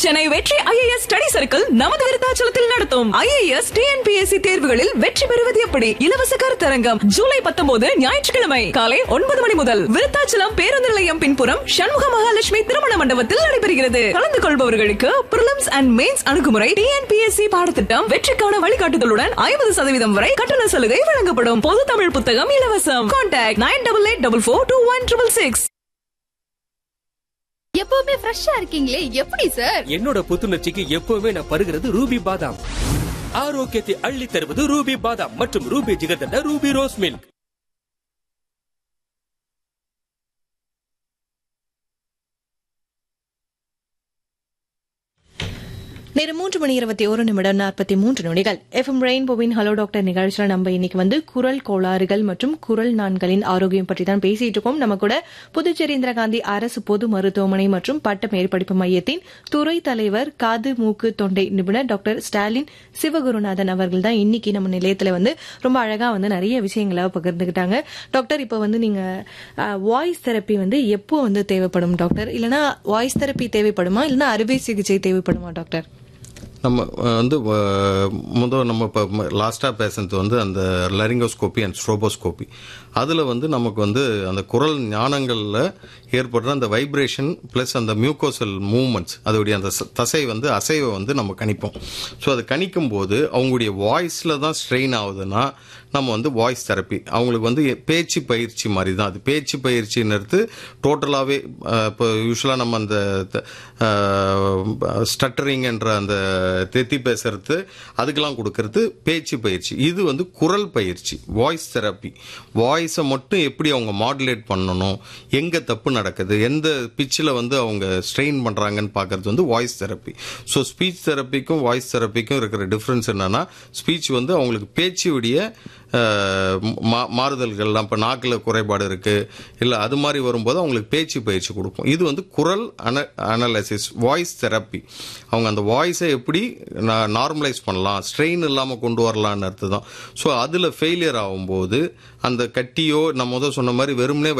சென்னை வெற்றி IAS study circle நமது விருத்தாச்சலத்தில் நடத்தும் ஐஏஎஸ் டிஎன்பிஎஸ்சி தேர்வுகளில் வெற்றி பெறுவது எப்படி இலவச கருத்தரங்கம் ஜூலை பத்தொன்பது ஞாயிற்றுக்கிழமை காலை ஒன்பது மணி முதல் விருத்தாச்சலம் பேருந்து நிலையம் பின்புறம் சண்முக மகாலட்சுமி திருமண மண்டபத்தில் நடைபெறுகிறது கலந்து கொள்பவர்களுக்கு பிரிலிம்ஸ் அண்ட் மெயின்ஸ் அணுகுமுறை டிஎன்பிஎஸ்சி பாடத்திட்டம் வெற்றிக்கான வழிகாட்டுதலுடன் ஐம்பது சதவீதம் வரை கட்டண சலுகை வழங்கப்படும் பொது தமிழ் புத்தகம் இலவசம் contact nine double eight double four two one triple six எப்பவுமே ஃப்ரெஷ்ஷா இருக்கீங்களே எப்படி சார் என்னோட புத்துணர்ச்சிக்கு எப்பவுமே நான் பருகிறது ரூபி பாதாம் ஆரோக்கியத்தை அள்ளி தருவது ரூபி பாதாம் மற்றும் Ruby jigarthanda Ruby rose milk நேரம் மூன்று மணி இருபத்தி ஒரு நிமிடம் நாற்பத்தி மூன்று நொடிகள் எஃப்எம் ரெயின்போவின் ஹலோ டாக்டர் நிகழ்ச்சியில் நம்ம இன்னைக்கு வந்து குரல் கோளாறுகள் மற்றும் குரல் நான்களின் ஆரோக்கியம் பற்றி தான் பேசிட்டு இருக்கோம் நம்ம கூட புதுச்சேரி இந்திரா காந்தி அரசு பொது மருத்துவமனை மற்றும் பட்ட மேற்படிப்பு மையத்தின் துறை தலைவர் காது மூக்கு தொண்டை நிபுணர் டாக்டர் ஸ்டாலின் சிவகுருநாதன் அவர்கள் தான் இன்னைக்கு நம்ம நிலையத்துல வந்து ரொம்ப அழகா வந்து நிறைய விஷயங்களை பகிர்ந்துக்கிட்டாங்க டாக்டர் இப்போ வந்து நீங்க வாய்ஸ் தெரப்பி வந்து எப்போ வந்து தேவைப்படும் டாக்டர் இல்லனா வாய்ஸ் தெரப்பி தேவைப்படுமா இல்லனா அறுவை சிகிச்சை தேவைப்படுமா டாக்டர் நம்ம அஹ், வந்து அஹ், முதல் நம்ம இப்போ லாஸ்ட்டாக பேசுனது வந்து அந்த லரிங்கோஸ்கோப்பி அண்ட் ஸ்ட்ரோபோஸ்கோப்பி அதில் வந்து நமக்கு வந்து அந்த குரல் ஞானங்களில் ஏற்படுற அந்த வைப்ரேஷன் ப்ளஸ் அந்த மியூக்கோசல் மூமெண்ட்ஸ் அதோடைய அந்த ச- தசை வந்து அசைவை வந்து நம்ம கணிப்போம் ஸோ அது கணிக்கும் போது அவங்களுடைய வாய்ஸில் தான் ஸ்ட்ரெயின் ஆகுதுன்னா நம்ம வந்து வாய்ஸ் தெரப்பி அவங்களுக்கு வந்து பேச்சு பயிற்சி மாதிரி தான் அது பேச்சு பயிற்சின்றது டோட்டலாகவே இப்போ யூஸ்வலாக நம்ம அந்த ஸ்டட்டரிங் என்ற அந்த தெத்தி பேசுறது அதுக்கெல்லாம் கொடுக்கறது பேச்சு பயிற்சி இது வந்து குரல் பயிற்சி வாய்ஸ் தெரப்பி வாய்ஸை மட்டும் எப்படி அவங்க மாடுலேட் பண்ணணும் எங்கே தப்பு நடக்குது எந்த பிச்சில் வந்து அவங்க ஸ்ட்ரெயின் பண்ணுறாங்கன்னு பார்க்கறது வந்து வாய்ஸ் தெரப்பி ஸோ ஸ்பீச் தெரப்பிக்கும் வாய்ஸ் தெரப்பிக்கும் இருக்கிற டிஃப்ரென்ஸ் என்னன்னா ஸ்பீச் வந்து அவங்களுக்கு பேச்சுடைய அஹ், மா- மாறுதல்கள்லாம் இப்போ நாக்கில் குறைபாடு இருக்குது இல்லை அது மாதிரி வரும்போது அவங்களுக்கு பேச்சு பயிற்சி கொடுப்போம் இது வந்து குரல் அன அனலைசிஸ் வாய்ஸ் தெரப்பி அவங்க அந்த வாய்ஸை எப்படி நார்மலைஸ் பண்ணலாம் ஸ்ட்ரெயின் இல்லாமல் கொண்டு வரலான்னு அர்த்தம் தான் ஸோ அதில் ஃபெயிலியர் ஆகும்போது அந்த கட்டியோ நம்ம முதல் சொன்ன மாதிரி வெறுமனே